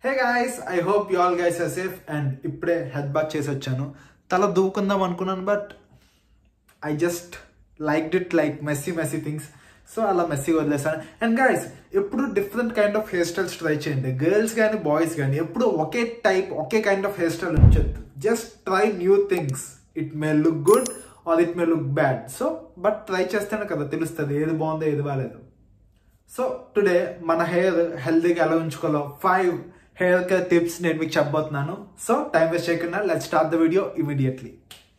Hey guys I hope you all guys are safe and ఇప్పుడే head bath చేసి వచ్చాను తల దూకుందాం అనుకున్నాను but I just like it like messy messy things so అలా messy వదిలేసాను అండ్ గాయస్ ఎప్పుడు different kind of hair styles try చేయండి గర్ల్స్ కానీ బాయ్స్ కానీ ఎప్పుడు ఒకే టైప్ ఒకే కైండ్ ఆఫ్ హెయిర్ స్టైల్ ఉంచొద్దు just try new things it may look good or it may look bad so but try చేస్తేనే కదా తెలుస్తుంది ఏది బాగుందో ఏది బాగాలేదు సో టుడే మన హెయిర్ హెల్తీగా ఎలా ఉంచుకోవాలో ఫైవ్ హెయిర్ కేర్ టిప్స్ నేను మీకు చెప్పబోతున్నాను సో టైం వేస్ట్ చేయకుండా let start the video immediately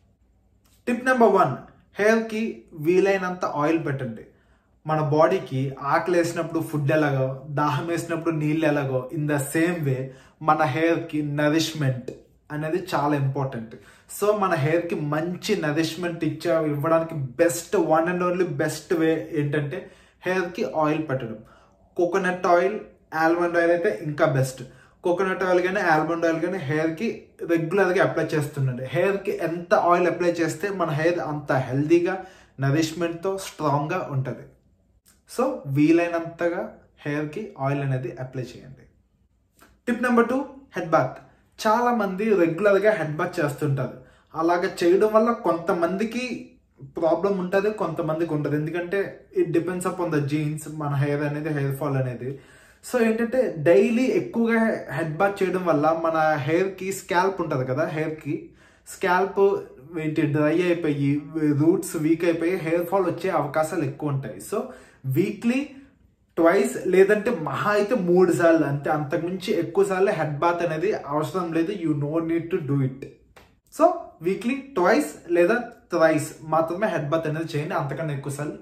tip number one హెయిర్కి వీలైనంత ఆయిల్ పెట్టండి మన బాడీకి ఆకలి వేసినప్పుడు ఫుడ్ ఎలాగో దాహం వేసినప్పుడు నీళ్ళు ఎలాగో ఇన్ ద సేమ్ వే మన హెయిర్కి నరిష్మెంట్ అనేది చాలా ఇంపార్టెంట్ సో మన హెయిర్కి మంచి నరిష్మెంట్ ఇచ్చే ఇవ్వడానికి best one and only best way ఏంటంటే హెయిర్కి ఆయిల్ పెట్టడం కోకోనట్ ఆయిల్ ఆల్మండ్ ఆయిల్ అయితే ఇంకా బెస్ట్ కోకోనట్ ఆయిల్ కానీ ఆల్మండ్ ఆయిల్ కానీ హెయిర్కి రెగ్యులర్గా అప్లై చేస్తుండండి హెయిర్కి ఎంత ఆయిల్ అప్లై చేస్తే మన హెయిర్ అంత హెల్దీగా నరిష్మెంట్తో స్ట్రాంగ్గా ఉంటుంది సో వీలైనంతగా హెయిర్కి ఆయిల్ అనేది అప్లై చేయండి tip number two head bath చాలా మంది రెగ్యులర్గా హెడ్ బాత్ చేస్తుంటారు అలాగ చేయడం వల్ల కొంతమందికి ప్రాబ్లం ఉంటుంది కొంతమందికి ఉంటుంది ఎందుకంటే it depends upon the genes మన హెయిర్ అనేది హెయిర్ ఫాల్ అనేది సో ఏంటంటే డైలీ ఎక్కువగా హెడ్ బాత్ చేయడం వల్ల మన హెయిర్కి స్కాల్ప్ ఉంటుంది కదా హెయిర్కి స్కాల్ప్ ఏంటి డ్రై అయిపోయి రూట్స్ వీక్ అయిపోయి హెయిర్ ఫాల్ వచ్చే అవకాశాలు ఎక్కువ ఉంటాయి సో వీక్లీ ట్వైస్ లేదంటే మహా అయితే మూడు సార్లు అంటే అంతకుమించి ఎక్కువ సార్లు హెడ్ బాత్ అనేది అవసరం లేదు you know need to do it so weekly twice లేదా థ్రైస్ మాత్రమే హెడ్ బాత్ అనేది చేయండి అంతకన్నా ఎక్కువ సార్లు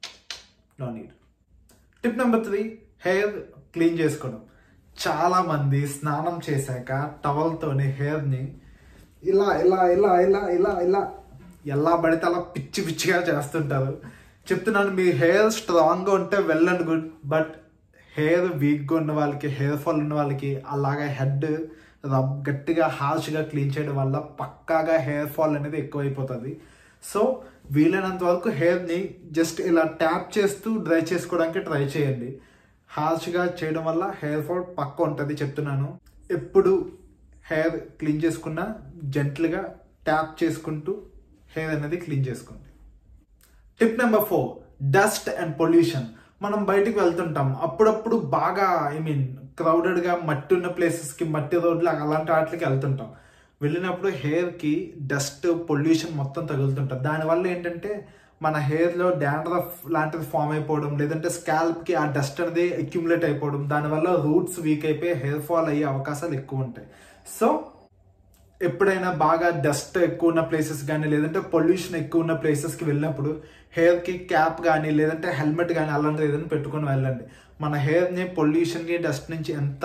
no need tip number three hair clean చేసుకోవడం చాలా మంది స్నానం చేశాక టవల్తోని హెయిర్ని ఇలా ఇలా ఇలా ఇలా ఇలా ఇలా ఎలా పడితే అలా పిచ్చి పిచ్చిగా చేస్తుంటారు చెప్తున్నాను మీ హెయిర్ స్ట్రాంగ్గా ఉంటే well and good but hair వీక్గా ఉన్న వాళ్ళకి హెయిర్ ఫాల్ ఉన్న వాళ్ళకి అలాగా హెడ్ రబ్ గట్టిగా హార్ష్గా క్లీన్ చేయడం వల్ల పక్కాగా హెయిర్ ఫాల్ అనేది ఎక్కువైపోతుంది సో వీలైనంత వరకు హెయిర్ని జస్ట్ ఇలా ట్యాప్ చేస్తూ డ్రై చేసుకోవడానికి ట్రై చేయండి హార్ష్గా చేయడం వల్ల హెయిర్ ఫాల్ పక్క ఉంటుంది చెప్తున్నాను ఎప్పుడు హెయిర్ క్లీన్ చేసుకున్నా జెంట్లుగా ట్యాప్ చేసుకుంటూ హెయిర్ అనేది క్లీన్ చేసుకోండి tip number four dust and pollution మనం బయటికి వెళ్తుంటాం అప్పుడప్పుడు బాగా ఐ మీన్ క్రౌడెడ్గా మట్టి ఉన్న ప్లేసెస్కి మట్టి రోడ్లు అలాంటి వాటికి వెళ్తుంటాం వెళ్ళినప్పుడు హెయిర్కి డస్ట్ పొల్యూషన్ మొత్తం తగులుతుంటుంది దానివల్ల ఏంటంటే మన హెయిర్లో డాండ్రఫ్ లాంటిది ఫామ్ అయిపోవడం లేదంటే స్కాల్ప్కి ఆ డస్ట్ అనేది అక్యుములేట్ అయిపోవడం దానివల్ల రూట్స్ వీక్ అయిపోయి హెయిర్ ఫాల్ అయ్యే అవకాశాలు ఎక్కువ ఉంటాయి సో ఎప్పుడైనా బాగా డస్ట్ ఎక్కువ ఉన్న ప్లేసెస్ కానీ లేదంటే పొల్యూషన్ ఎక్కువ ఉన్న ప్లేసెస్కి వెళ్ళినప్పుడు హెయిర్కి క్యాప్ కానీ లేదంటే హెల్మెట్ కానీ అలాంటిది ఏదైనా పెట్టుకొని వెళ్ళండి మన హెయిర్ని పొల్యూషన్కి డస్ట్ నుంచి ఎంత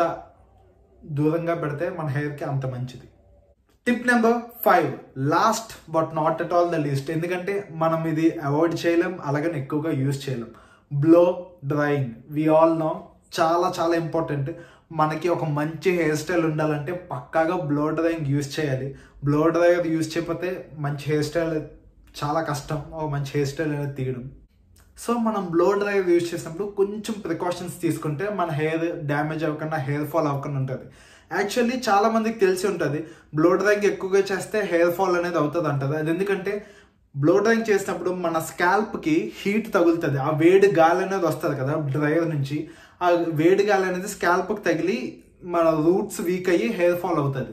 దూరంగా పెడితే మన హెయిర్కి అంత మంచిది tip number five last but not at all the least ఎందుకంటే మనం ఇది అవాయిడ్ చేయలేం అలాగని ఎక్కువగా యూజ్ చేయలేం blow drying we all know చాలా చాలా ఇంపార్టెంట్ మనకి ఒక మంచి హెయిర్ స్టైల్ ఉండాలంటే పక్కాగా బ్లో డ్రైయింగ్ యూజ్ చేయాలి బ్లో డ్రైయర్ యూజ్ చేయకపోతే మంచి హెయిర్ స్టైల్ చాలా కష్టం ఒక మంచి హెయిర్ స్టైల్ అనేది తీయడం సో మనం బ్లో డ్రైయర్ యూజ్ చేసినప్పుడు కొంచెం ప్రికాషన్స్ తీసుకుంటే మన హెయిర్ డ్యామేజ్ అవ్వకుండా హెయిర్ ఫాల్ అవ్వకుండా ఉంటుంది యాక్చువల్లీ చాలా మందికి తెలిసి ఉంటుంది బ్లో డ్రైయింగ్ ఎక్కువగా చేస్తే హెయిర్ ఫాల్ అనేది అవుతుంది అంటది అది ఎందుకంటే బ్లో డ్రైయింగ్ చేసినప్పుడు మన స్కాల్ప్కి హీట్ తగులుతుంది ఆ వేడి గాలి అనేది వస్తుంది కదా డ్రైయర్ నుంచి ఆ వేడి గాలి అనేది స్కాల్ప్కి తగిలి మన రూట్స్ వీక్ అయ్యి హెయిర్ ఫాల్ అవుతుంది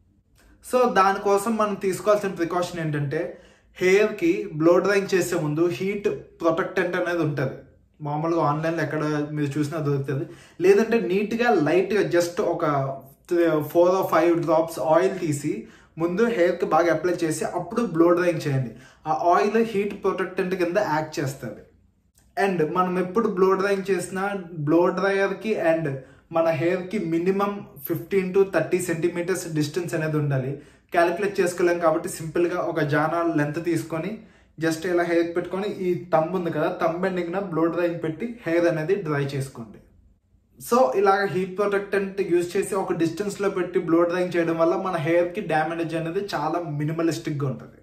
సో దానికోసం మనం తీసుకోవాల్సిన ప్రికాషన్ ఏంటంటే హెయిర్కి బ్లో డ్రైయింగ్ చేసే ముందు హీట్ ప్రొటెక్టెంట్ అనేది ఉంటుంది మామూలుగా ఆన్లైన్లో ఎక్కడ మీరు చూసినా దొరుకుతుంది లేదంటే నీట్గా లైట్గా జస్ట్ ఒక four or five drops oil తీసి ముందు హెయిర్కి బాగా అప్లై చేసి అప్పుడు బ్లో డ్రైయింగ్ చేయండి ఆ ఆయిల్ హీట్ ప్రొటెక్టెంట్ కింద యాక్ట్ చేస్తుంది అండ్ మనం ఎప్పుడు బ్లో డ్రైయింగ్ చేసినా బ్లో డ్రైయర్కి అండ్ మన హెయిర్కి minimum fifteen to thirty centimetres distance అనేది ఉండాలి క్యాలిక్యులేట్ చేసుకోలేం కాబట్టి సింపుల్గా ఒక జానా లెంత్ తీసుకొని జస్ట్ ఇలా హెయిర్ పెట్టుకొని ఈ తంబ్ ఉంది కదా తంబ్ ఎండింగ్న బ్లో డ్రైయింగ్ పెట్టి హెయిర్ అనేది డ్రై చేసుకోండి సో ఇలాగ హీట్ ప్రొటెక్టెంట్ యూజ్ చేసి ఒక డిస్టెన్స్లో పెట్టి బ్లో డ్రైయింగ్ చేయడం వల్ల మన హెయిర్కి డ్యామేజ్ అనేది చాలా మినిమలిస్టిక్గా ఉంటుంది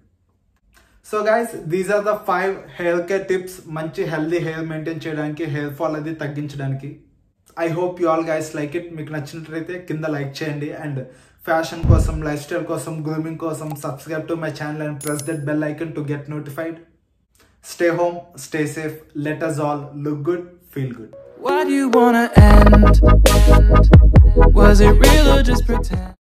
so guys these are the five hair care tips మంచి హెల్దీ హెయిర్ మెయింటైన్ చేయడానికి హెయిర్ ఫాల్ అది తగ్గించడానికి I hope you all guys like it మీకు నచ్చినట్లయితే కింద లైక్ చేయండి అండ్ ఫ్యాషన్ కోసం లైఫ్ స్టైల్ కోసం గ్రూమింగ్ కోసం subscribe to my channel and press that bell icon to get notified stay home stay safe let us all look good feel good Why do you wanna end? Was it real or just pretend?